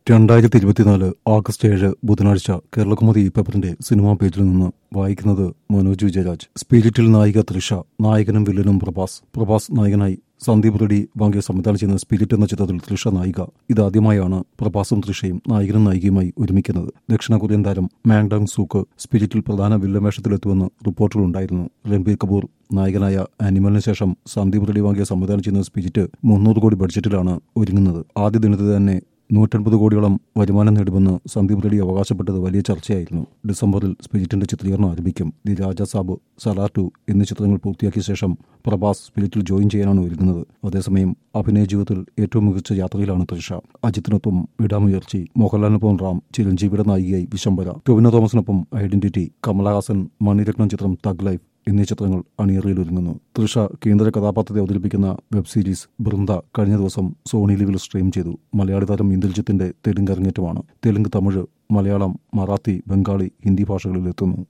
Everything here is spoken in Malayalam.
രണ്ടായിരത്തി ഇരുപത്തിനാല് ആഗസ്റ്റ് ഏഴ് ബുധനാഴ്ച കേരളകുമതി പേപ്പറിന്റെ സിനിമാ പേജിൽ നിന്ന് വായിക്കുന്നത് മനോജ് വിജയരാജ് സ്പിരിറ്റിൽ നായിക തൃഷ നായകനും വില്ലനും പ്രഭാസ് പ്രഭാസ് നായകനായി സന്ദീപ് റെഡ്ഡി വാങ്ങിയ സംവിധാനം ചെയ്യുന്ന സ്പിരിറ്റ് എന്ന ചിത്രത്തിൽ തൃഷ നായിക ഇതാദ്യമായാണ് പ്രഭാസും തൃഷയും നായകനും നായികയുമായി ഒരുമിക്കുന്നത് ദക്ഷിണ കൊറിയൻ താരം മാങ്ഡാങ് സൂക്ക് സ്പിരിറ്റിൽ പ്രധാന വില്ലൻ വേഷത്തിലെത്തുമെന്ന് റിപ്പോർട്ടുകളുണ്ടായിരുന്നു രൺബീർ കപൂർ നായകനായ ആനിമലിന് ശേഷം സന്ദീപ് റെഡ്ഡി വാങ്ങിയ സംവിധാനം ചെയ്യുന്ന സ്പിരിറ്റ് മുന്നൂറ് കോടി ബഡ്ജറ്റിലാണ് ഒരുങ്ങുന്നത് ആദ്യ ദിനത്തിൽ തന്നെ നൂറ്റൻപത് കോടിയോളം വരുമാനം നേടുമെന്ന് സന്ദീപ് റെഡ്ഡി അവകാശപ്പെട്ടത് വലിയ ചർച്ചയായിരുന്നു ഡിസംബറിൽ സ്പിരിറ്റിന്റെ ചിത്രീകരണം ആരംഭിക്കും ദി രാജ സാബ് സലാർ ടു എന്നീ ചിത്രങ്ങൾ പൂർത്തിയാക്കിയ ശേഷം പ്രഭാസ് സ്പിരിറ്റിൽ ജോയിൻ ചെയ്യാനാണ് ഒരുങ്ങുന്നത് അതേസമയം അഭിനയ ജീവിതത്തിൽ ഏറ്റവും മികച്ച യാത്രയിലാണ് തൃഷ അജിത്തിനൊപ്പം വിടാമുയർച്ചി മോഹൻലാലിനൊപ്പം റാം ചിരഞ്ജീവിയുടെ നായികയായി വിശംബര ടൊവിനോ തോമസിനൊപ്പം ഐഡന്റിറ്റി കമലഹാസൻ മണിരത്നം ചിത്രം തഗ് ലൈഫ് എന്നീ ചിത്രങ്ങൾ അണിയറയിൽ ഒരുങ്ങുന്നു തൃഷ കേന്ദ്ര കഥാപാത്രത്തെ അവതരിപ്പിക്കുന്ന വെബ് സീരീസ് ബൃന്ദ കഴിഞ്ഞ ദിവസം സോണി ലിവിൽ സ്ട്രീം ചെയ്തു മലയാളി താരം ഇന്ദ്രജിത്തിന്റെ തെലുങ്ക് അരങ്ങേറ്റമാണ് തെലുങ്ക് തമിഴ് മലയാളം മറാത്തി ബംഗാളി ഹിന്ദി ഭാഷകളിൽ എത്തുന്നു